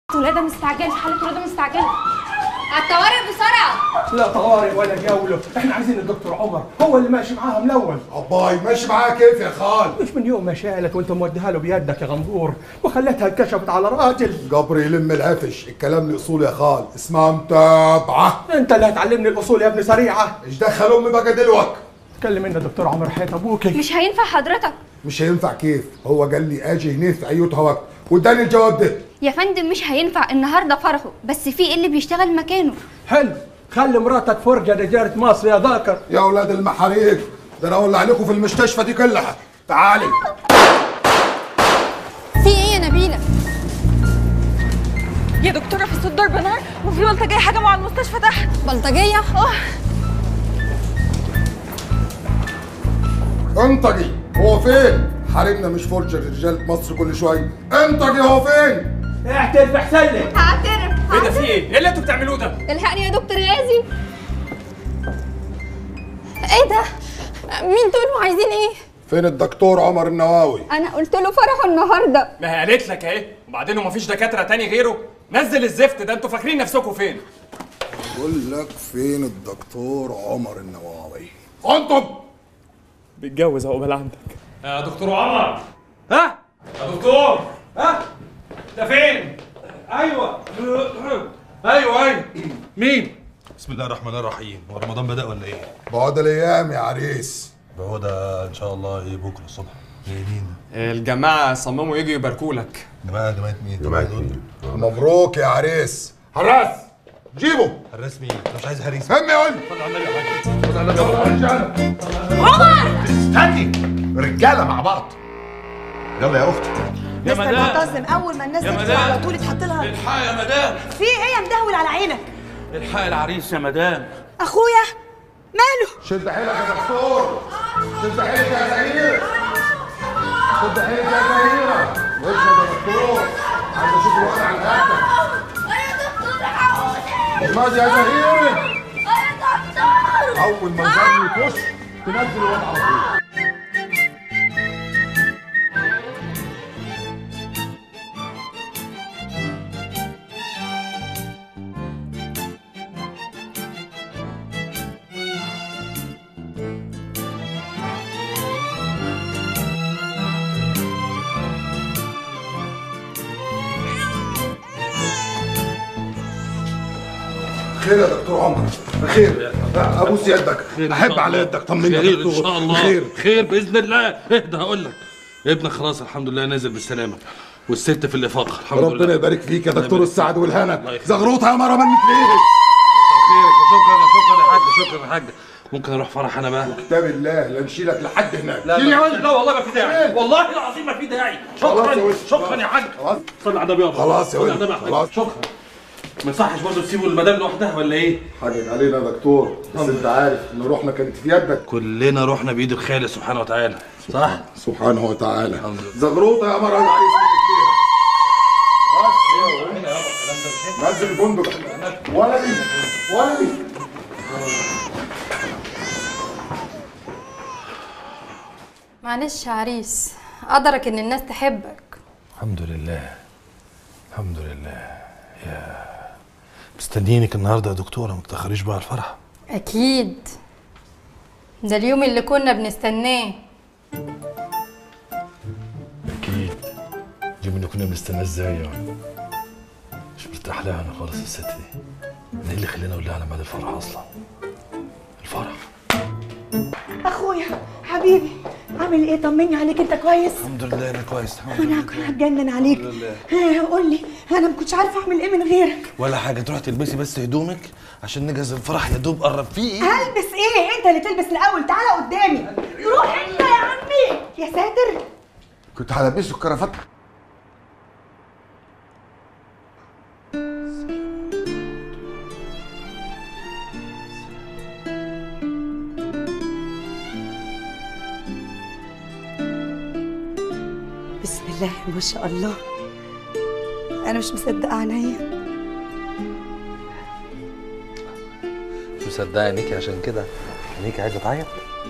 ولادة مستعجلة حالة ولادة مستعجلة الطوارئ بسرعة لا طوارئ ولا جولة احنا عايزين الدكتور عمر هو اللي ماشي معاها من الاول عباي ماشي معاها كيف يا خال مش من يوم ما شالت وانت موديها له بيدك يا غندور وخلتها اتكشفت على راجل جبر يلم العفش الكلام الاصول يا خال اسمها متابعه انت اللي هتعلمني الاصول يا ابن سريعه ايش دخل امي بقى دلوقتي تكلم انت دكتور عمر حياة ابوكي مش هينفع حضرتك مش هينفع كيف هو قال لي اجي هنا في ايوتها وقت واداني الجواب ده يا فندم مش هينفع النهارده فرحه بس في اللي بيشتغل مكانه حلو خلي مراتك فرجة رجالة مصر يا ذاكر يا اولاد المحاريق ده انا اولع عليكم في المستشفى دي كلها تعالي في ايه يا نبيلة يا دكتورة في صوت ضرب نار وفي بلطجية هجموا على المستشفى تحت بلطجية اه انطقي هو فين حاربنا مش فرجة رجالة مصر كل شويه انطقي هو فين اعترف احسن لك هعترف ايه ده في ايه؟ ايه اللي انتوا بتعملوه ده؟ الحقني يا دكتور غازي ايه ده مين دول وعايزين ايه فين الدكتور عمر النواوي انا قلت له فرحه النهارده ما هي قالت لك اهي وبعدين هو مفيش دكاتره تاني غيره نزل الزفت ده انتوا فاكرين نفسكم فين؟ بقول لك فين الدكتور عمر النواوي انطق بيتجوز عقبال عندك يا دكتور عمر ها؟ يا دكتور ها؟ انت فين؟ ايوه ايوه ايوه مين؟ بسم الله الرحمن الرحيم هو رمضان بدأ ولا ايه؟ بعد الايام يا عريس هو ده ان شاء الله ايه بكره الصبح ايه مين ده؟ الجماعه صمموا يجوا يباركوا لك جماعه جماعه مين؟ جماعه دول مبروك يا عريس حراس جيبه الرسمي انا مش عايز هريس هم يقول استني رجاله مع بعض يلا يا اختي يا مستر معتصم اول ما الناس يا تدخل مدام. على طول يتحط لها الحق يا مدام في ايه يا مدهول على عينك الحق العريس يا مدام اخويا ماله شد حيلك يا دكتور شد حيلك يا زهير شد حيلك يا زهيرة وش يا دكتور عايز اشوف الوضع على الهاتف ماشي يا زهير اول ما الجري يخش تنزل الوضع على طول خير يا دكتور عمر خير ابوس يدك احب على يدك طمني يا خير ان دكتور شاء الله خير خير باذن الله اهدى هقول لك ابنك خلاص الحمد لله نزل بالسلامه والست في الافاقه الحمد لله ربنا يبارك فيك يا دكتور السعد الله والهنا يخليك. زغروطه يا مره منك ليه خيرك شكرا شكرا يا حاج شكرا يا حاج ممكن اروح فرح انا بقى كتاب الله لا نشيلك لحد هناك لا شيل يا لا, ولد. لا والله ما في داعي شيل. والله العظيم ما في داعي خلاص يا شكرا ولد. شكرا يا حاج خلاص صلي على النبي يابا خلاص يا صلي ولد. على النبي يا أحمد. خلاص. شكرا ما يصحش برضه تسيبوا المدام لوحدها ولا ايه؟ حقك علينا يا دكتور بس انت عارف ان روحنا كانت في يدك كلنا رحنا بايد الخالق سبحانه وتعالى صح؟ سبحانه وتعالى الحمد لله. زغروطه يا مره العريس منك ليها بس يا ولد. نزل البندق ولدي ولدي معلش يا عريس قدرك ان الناس تحبك الحمد لله الحمد لله يا مستنيينك النهارده يا دكتوره ما تاخريش بقى على الفرح اكيد ده اليوم اللي كنا بنستناه اكيد اليوم اللي كنا بنستناه ازاي يعني مش مرتاح لها انا خالص الست دي انا ايه اللي خلاني اقول لها على ميعاد الفرح اصلا الفرح اخويا حبيبي عامل ايه طمني عليك انت كويس الحمد لله انا كويس الحمد انا كنت هتجنن عليك لله. ها، قول لي انا ما كنتش عارفه اعمل ايه من غيرك ولا حاجه تروح تلبسي بس هدومك عشان نجهز الفرح يا دوب قرب فيه ايه هلبس ايه انت اللي تلبس الاول تعالى قدامي روح انت يا عمي يا ساتر كنت هلبسه الكرافات بسم الله ما شاء الله انا مش مصدقه عينيا مش مصدقه عينيكي عشان كده عينيكي عايزه تعيط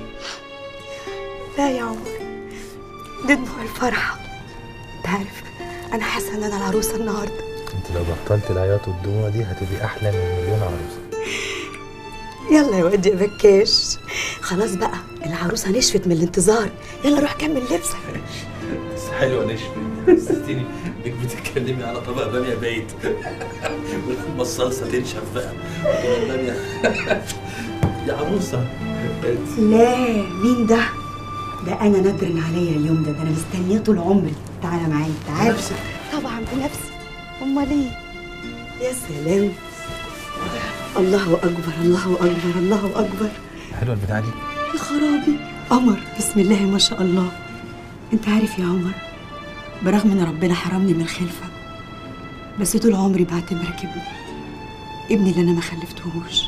لا يا عمر دي دموع الفرحه انت عارف انا حاسه ان انا العروسه النهارده انت لو بطلت العياط والدموع دي هتبقي احلى من مليون عروسه يلا يا واد يا بكاش خلاص بقى العروسه نشفت من الانتظار يلا روح كمل لبسك بس حلوه نشفي حسستيني انك بتتكلمي على طبق باميه بايت ولما الصلصه تنشف بقى وتبقى الباميه يا عروسه لا مين ده ده انا نادرا عليا اليوم ده ده انا مستنياه طول عمري تعالى معايا تعالى بنفسك؟ طبعا بنفسي امال ايه يا سلام الله اكبر الله اكبر الله اكبر حلوه البتاعه دي يا خرابي قمر بسم الله ما شاء الله انت عارف يا عمر برغم ان ربنا حرمني من الخلفه بس طول عمري بعتبرك ابني ابني اللي انا ما خلفتهوش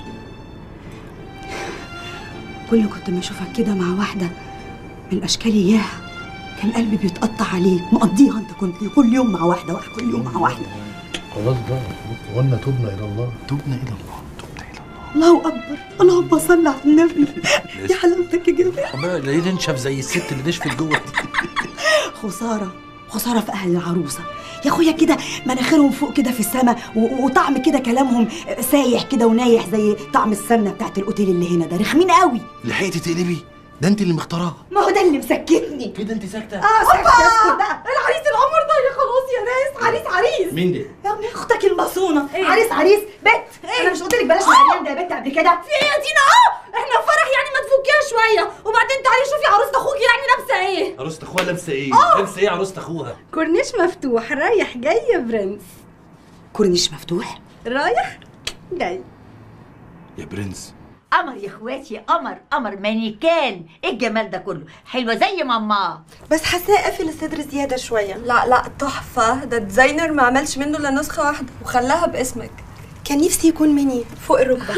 كل ما كنت ما اشوفك كده مع واحده من الاشكال اياها كان قلبي بيتقطع عليك مقضيها انت كنت كل يوم مع واحده واحده كل يوم مع واحده خلاص بقى قلنا تبنا الى الله تبنا الى الله تبنا الى الله الله اكبر اللهم صل على النبي يا حلاوتك يا جماعه ربنا ليه ننشف زي الست اللي نشفت جوه دي خسارة خسارة في أهل العروسة يا أخويا كده مناخيرهم فوق كده في السماء و- وطعم كده كلامهم سايح كده ونايح زي طعم السمنة بتاعت الأوتيل اللي هنا ده رخمين قوي لحقتي تقلبي ده انت اللي مختاراها ما هو ده اللي مسكتني كده انت ساكته اه سكت اسكت بقى العريس القمر ده يا خلاص يا ناس عريس عريس مين ده؟ يا ابن اختك المصونة عريس عريس بت انا مش قلت لك بلاش العريان ده يا بت قبل كده في ايه يا دينا اه احنا في فرح يعني ما تفكيها شويه وبعدين تعالي شوفي عروسه اخوكي يعني لابسه ايه عروسه اخوها لابسه ايه؟ لابسه ايه عروسه اخوها؟ كورنيش مفتوح رايح جاي يا برنس كورنيش مفتوح رايح جاي يا برنس قمر يا اخواتي قمر قمر مانيكان ايه الجمال ده كله حلوه زي ماما بس حاساه قافل الصدر زياده شويه لا لا تحفة ده الديزاينر ما عملش منه الا نسخة واحدة وخلاها باسمك كان نفسي يكون مني فوق الركبه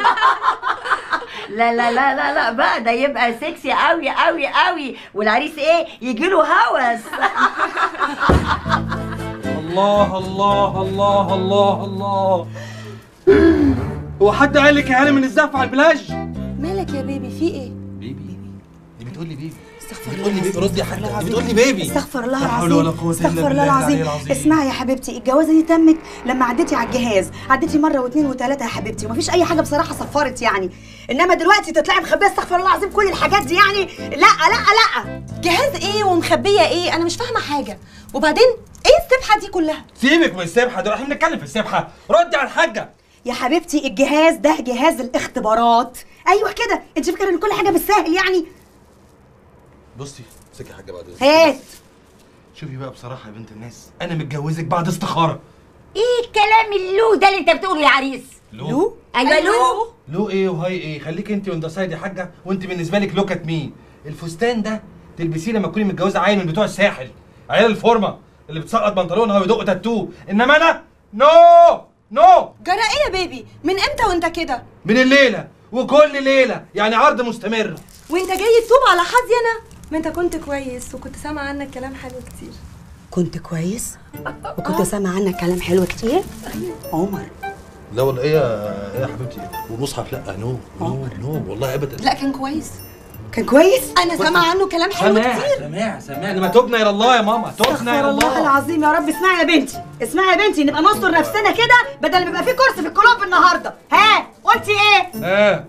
لا لا لا لا لا بقى ده يبقى سكسي قوي قوي قوي والعريس ايه يجي له هوس الله الله الله الله الله هو حد قال لك يا هاني من الزقف على البلاج؟ مالك يا بيبي في ايه بيبي دي بتقول لي بيبي استغفر بتقول لي بيبي ردي يا حاجه دي بتقول لي بيبي استغفر الله لا حول العظيم ولا قوة إلا استغفر الله بالله العلي العظيم العظيم. اسمعي يا حبيبتي الجوازه دي تمت لما عديتي على الجهاز عديتي مره واثنين وثلاثه يا حبيبتي ومفيش اي حاجه بصراحه صفرت يعني انما دلوقتي تطلعي مخبيه استغفر الله العظيم كل الحاجات دي يعني لا لا لا جهاز ايه ومخبيه ايه انا مش فاهمه حاجه وبعدين ايه السبحه دي كلها سيبك من السبحة دول احنا بنتكلم في السبحة ردي على الحاجة يا حبيبتي الجهاز ده جهاز الاختبارات ايوه كده انت فاكره ان كل حاجه بالسهل يعني بصي امسكي يا حاجه بعد إذنك. هات شوفي بقى بصراحة يا بنت الناس أنا متجوزك بعد استخارة ايه الكلام اللو ده اللي انت بتقوله يا عريس لو ايوه لو لو ايه وهاي ايه خليك انت وانت سايد يا حاجة وانت بالنسبة لك لوك ات مي الفستان ده تلبسيه لما تكوني متجوزة عيل من بتوع الساحل عيال الفورمة اللي بتسقط بنطلونها ويدق تاتو انما انا نو نو جرى ايه يا بيبي من امتى وانت كده من الليلة وكل ليلة يعني عرض مستمر وانت جاي تتوب على حظي انا ما انت كنت كويس وكنت سامعه عنك كلام حلو كتير كنت كويس وكنت سامع عنك كلام حلو كتير عمر لا والله ايه يا إيه يا حبيبتي والمصحف لا نو نو نو والله ابدا لا كان كويس كان كويس انا سامعه عنه كلام حلو سماع كتير سماع سماع لما تبنا الى الله يا ماما تبنا استغفر الى الله الله العظيم يا رب اسمعي يا بنتي اسمعي يا بنتي نبقى نستر نفسنا كده بدل ما يبقى في كرسي في الكلوب النهارده ها قلتي ايه اه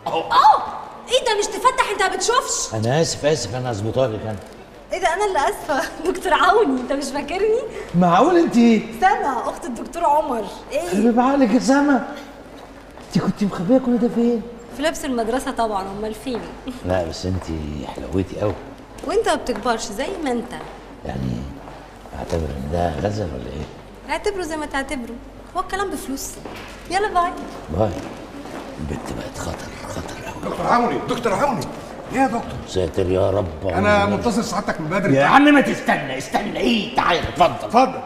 اه ايه ده مش تفتح انت ما بتشوفش انا اسف اسف انا هظبطها لك انا ايه ده انا اللي اسفه دكتور عوني انت مش فاكرني معقول انت سما اخت الدكتور عمر ايه خلي عليك يا سما انت كنت مخبيه كل ده فين في لبس المدرسه طبعا امال فين لا بس انت حلوتي قوي وانت ما بتكبرش زي ما انت يعني اعتبر ان ده غزل ولا ايه اعتبره زي ما تعتبره هو الكلام بفلوس يلا باي باي البت بقت خطر خطر قوي دكتور عوني دكتور عوني ايه يا دكتور ساتر يا رب انا منتظر سعادتك من بدري يا عم ما تستنى استنى ايه تعالى اتفضل اتفضل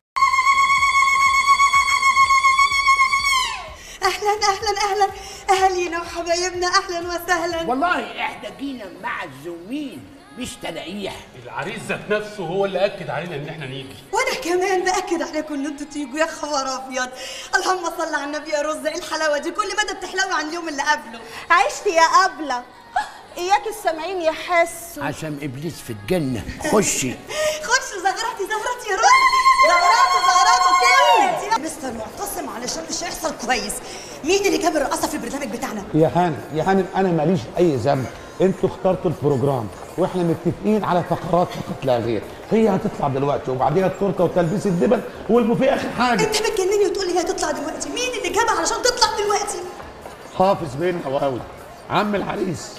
اهلا اهلا اهلا اهالينا وحبايبنا اهلا وسهلا والله احنا جينا معزومين مش تلاقيح العريس ذات نفسه هو اللي اكد علينا ان احنا نيجي وانا كمان باكد عليكم ان انتوا تيجوا يا خبر ابيض اللهم صل على النبي يا رز ايه الحلاوه دي كل مدى بتحلوي عن اليوم اللي قبله عشت يا قبلة اياك السامعين يحسوا عشان ابليس في الجنه خشي خش زغرتي زغرتي يا رز زغراتي زغراتي كلمة يا مستر معتصم علشان مش هيحصل كويس مين اللي جاب الرقاصه في البرنامج بتاعنا يا هانم يا هانم انا ماليش اي ذنب انتوا اخترتوا البروجرام واحنا متفقين على فقرات فقط لا غير هي هتطلع دلوقتي وبعدين التورته وتلبيس الدبل والبوفيه اخر حاجه انت بتجنني وتقول لي هي هتطلع دلوقتي مين اللي جابها علشان تطلع دلوقتي حافظ بين قواوي عم العريس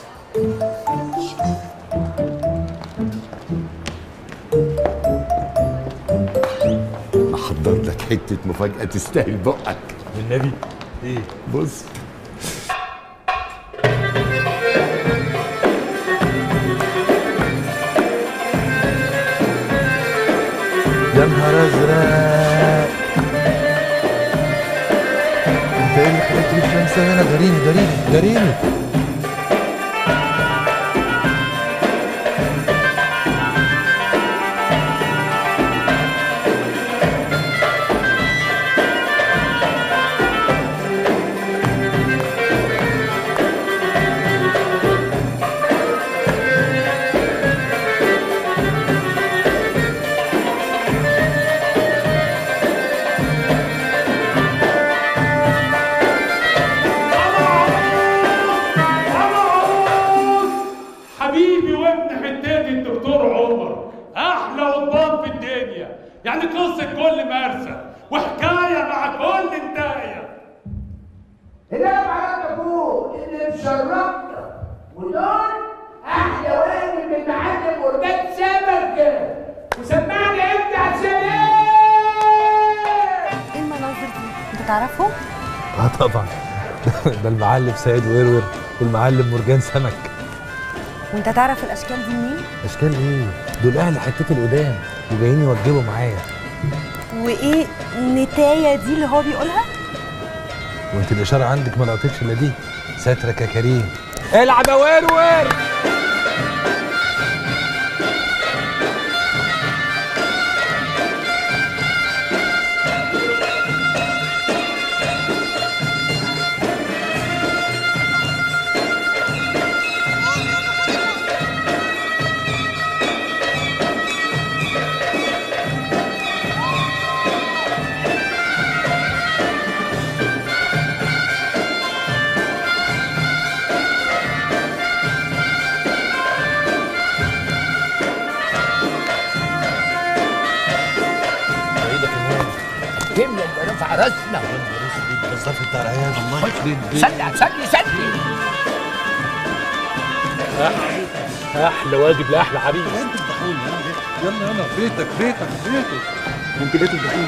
محضر لك حته مفاجاه تستاهل بقك والنبي ايه بص يا نهار ازرق انت ايه اللي خليك تجيب شمسة هنا داريني داريني داريني حبيبي وابن حتاتي الدكتور عمر احلى قضبان في الدنيا يعني قصه كل مرسى وحكايه مع كل انتايه هنا معانا ابوه اللي مشرفنا ودول احلى واجب من معلم ورجال سمك وسمعني انت عشان ايه ايه المناظر دي انت تعرفهم اه طبعا ده المعلم سيد ورور والمعلم مرجان سمك وانت تعرف الاشكال دي منين اشكال ايه دول اهل حتتي القدام وجايين يوجبوا معايا وايه نتايه دي اللي هو بيقولها وانت الاشاره عندك ما لقطتش الا دي سترك يا كريم العب يا ورور بعيدك النور كمل اللي رفع راسنا بالظبط بتاع العيال الله يخرب سلي سلي سلي احلى واجب لاحلى عريس انت الضحول يلا يلا بيتك بيتك بيتك انت بيت الضحول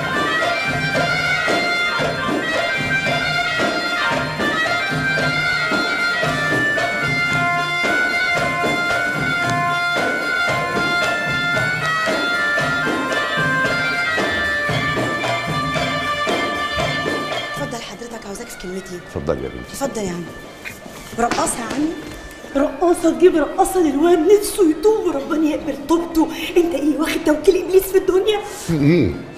اتفضل حضرتك عاوزاك في كلمتين اتفضل يا بنتي اتفضل يا عم رقاصة يا عمي رقاصة تجيب رقاصة للواد نفسه يتوب وربنا يقبل توبته انت ايه واخد توكيل ابليس في الدنيا في ايه